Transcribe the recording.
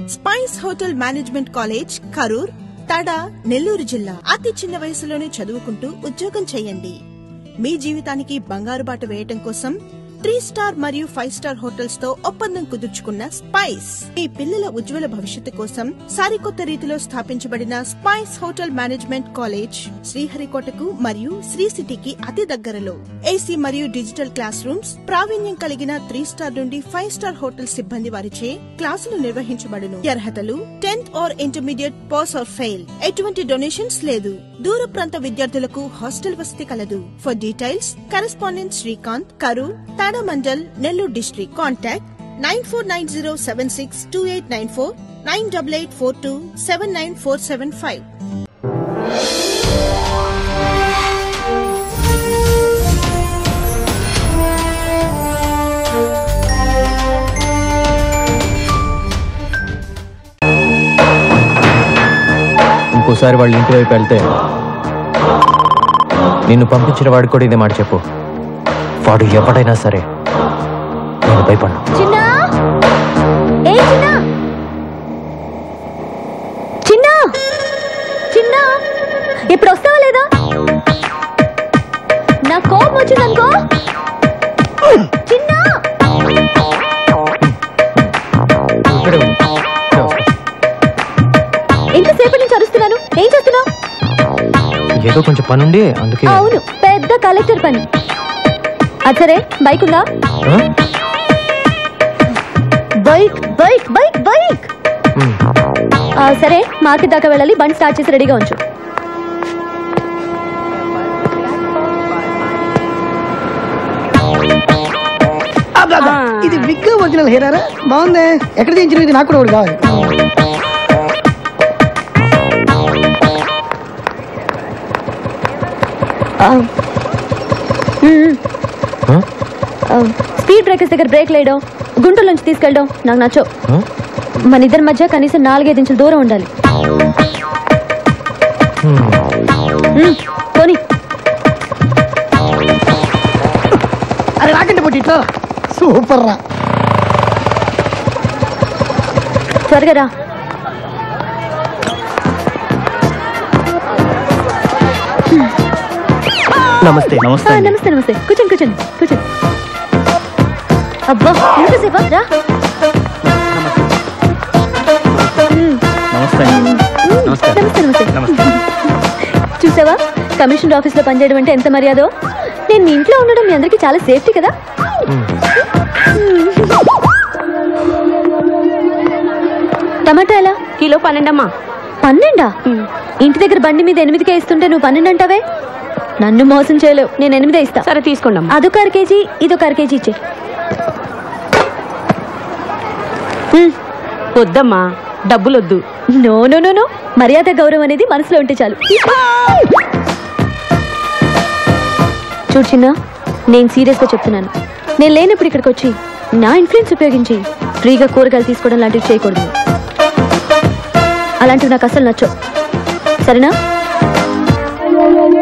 Spice hotel management college Karur Tada Nellore జిల్లా అతి చిన్న వయసులోనే చదువుకుంటూ ఉద్యోగం చేయండి మీ జీవితానికి బంగారు బాట వేయటం కోసం త్రీ స్టార్ మరియు ఫైవ్ స్టార్ హోటల్స్ తో ఒప్పందం కుదుర్చుకున్న స్పైస్ మీ పిల్లల ఉజ్వల భవిష్యత్తు కోసం సరికొత్త రీతిలో స్థాపించబడిన స్పైస్ హోటల్ మేనేజ్మెంట్ కాలేజ్ శ్రీహరికోటకు మరియు శ్రీ సిటీకి అతి దగ్గరలో ఏసీ మరియు డిజిటల్ క్లాస్ రూమ్స్ ప్రావీణ్యం కలిగిన త్రీ స్టార్ నుండి ఫైవ్ స్టార్ హోటల్ సిబ్బంది వారిచే క్లాసులు నిర్వహించబడును అర్హతలు tenth or intermediate pass or fail ఎటువంటి డొనేషన్స్ లేదు దూర ప్రాంత విద్యార్థులకు హాస్టల్ వసతి కలదు for details correspondent Srikanth Karur Tadamandal Nellore district contact nine four nine zero seven six two eight nine four nine double eight four two seven nine four seven five ఇంకోసారి వాళ్ళ ఇంటి వైపు వెళ్తే నిన్ను పంపించిన వాడికి కూడా ఇదే మాట చెప్పు వాడు ఎవడైనా సరే నేను భయపడ్డా చిన్నా ఏ చిన్నా చిన్నా చిన్నా ఇప్పుడు వస్తావా లేదా నా కోపం వచ్చిందనుకో చిన్నా ఇక్కడే ఉండు. ఇక్కడే వస్తా. ఎంతసేపటి నుంచి అరుస్తున్నాను ఏం చేస్తున్నావు ఏదో కొంచెం పనుండి అందుకే అవును పెద్ద కలెక్టర్ పని అది సరే బైక్ ఉందా ఆ? బైక్ బైక్ బైక్ బైక్ ఉమ్. ఆ, సరే మార్కెట్ దాకా వెళ్ళాలి బండి స్టార్ట్ చేసి రెడీగా ఉంచు అబ్బబ్బా, ఇది విగ్ ఒరిజినల్ హెయిరారా బాగుంది ఎక్కడ చేయించిన ఇది నాకు కూడా ఒకటి కావాలి ఆ. మ్మ్. ఆ? ఆ, స్పీడ్ బ్రేకర్స్ దగ్గర బ్రేక్ లేయడం గుంటల నుంచి తీసుకెళ్ళడం నాకు నచ్చో ఆ? మన ఇద్దరి మధ్య కనీసం నాలుగైదు ఇంచుల దూరం ఉండాలి ఉమ్. మ్మ్. పోనీ అరే రాకండి పొట్టి ఇట్లా సూపర్ రా త్వరగా రా నమస్తే నమస్తే ఆ, నమస్తే నమస్తే కూర్చోండి కూర్చోండి కూర్చోండి అబ్బా ఎంతసేపా రా మ్మ్. నమస్తే మ్మ్. నమస్తే నమస్తే చూసావా కమిషనర్ ఆఫీస్ లో పనిచేయడం అంటే ఎంత మర్యాదో నేను మీ ఇంట్లో ఉండడం మీ అందరికి చాలా సేఫ్టీ కదా టమాటా ఎలా కిలో పన్నెండమ్మా పన్నెండా ఇంటి దగ్గర బండి మీద ఎనిమిదికే ఇస్తుంటే నువ్వు పన్నెండు అంటావే నన్ను మోసం చేయలేవు నేను ఎనిమిదే ఇస్తా సరే తీసుకోండి అమ్మా అదొక అర కేజీ ఇదొక అర కేజీ ఇచ్చే వద్దమ్మా డబ్బులొద్దు నో నో నో నో మర్యాద గౌరవం అనేది మనసులో ఉంటే చాలు చూడు చిన్న నేను సీరియస్గా చెప్తున్నాను నేను లేనప్పుడు ఇక్కడికి వచ్చి నా ఇన్ఫ్లుయెన్స్ ఉపయోగించి ఫ్రీగా కూరగాయలు తీసుకోవడం లాంటివి చేయకూడదు అలాంటివి నాకు అసలు నచ్చవు సరేనా